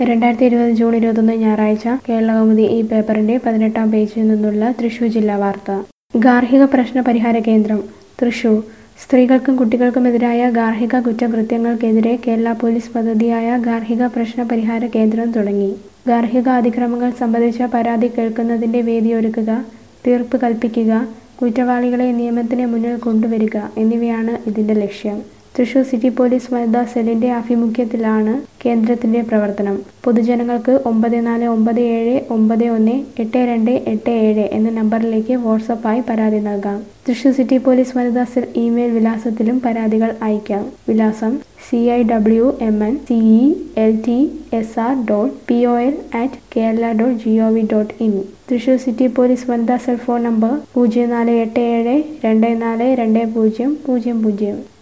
രണ്ടായിരത്തി ഇരുപത് ജൂൺ ഇരുപത്തൊന്ന് ഞായറാഴ്ച കേരളകൗമുദി ഈ പേപ്പറിന്റെ പതിനെട്ടാം പേജിൽ നിന്നുള്ള തൃശൂർ ജില്ലാ വാർത്ത ഗാർഹിക പ്രശ്ന പരിഹാര കേന്ദ്രം തൃശൂർ സ്ത്രീകൾക്കും കുട്ടികൾക്കുമെതിരായ ഗാർഹിക കുറ്റകൃത്യങ്ങൾക്കെതിരെ കേരള പോലീസ് പദ്ധതിയായ ഗാർഹിക പ്രശ്ന പരിഹാര കേന്ദ്രം തുടങ്ങി ഗാർഹിക അതിക്രമങ്ങൾ സംബന്ധിച്ച പരാതി കേൾക്കുന്നതിന്റെ വേദിയൊരുക്കുക തീർപ്പ് കൽപ്പിക്കുക കുറ്റവാളികളെ നിയമത്തിന് മുന്നിൽ കൊണ്ടുവരിക എന്നിവയാണ് ഇതിന്റെ ലക്ഷ്യം തൃശൂർ സിറ്റി പോലീസ് വനിതാ സെല്ലിന്റെ ആഭിമുഖ്യത്തിലാണ് കേന്ദ്രത്തിന്റെ പ്രവർത്തനം പൊതുജനങ്ങൾക്ക് ഒമ്പത് നാല് ഒമ്പത് ഏഴ് ഒമ്പത് ഒന്ന് എട്ട് രണ്ട് എട്ട് ഏഴ് എന്ന നമ്പറിലേക്ക് വാട്സപ്പായി പരാതി നൽകാം തൃശൂർ സിറ്റി പോലീസ് വനിതാ സെൽ ഇമെയിൽ വിലാസത്തിലും പരാതികൾ അയക്കാം വിലാസം C I W M N C E L T S R dot P O L at Kerala dot G O V dot in Thrissur city police വനിതാ സെൽ ഫോൺ നമ്പർ പൂജ്യം നാല് എട്ട് ഏഴ് രണ്ട് നാല് രണ്ട് പൂജ്യം പൂജ്യം പൂജ്യം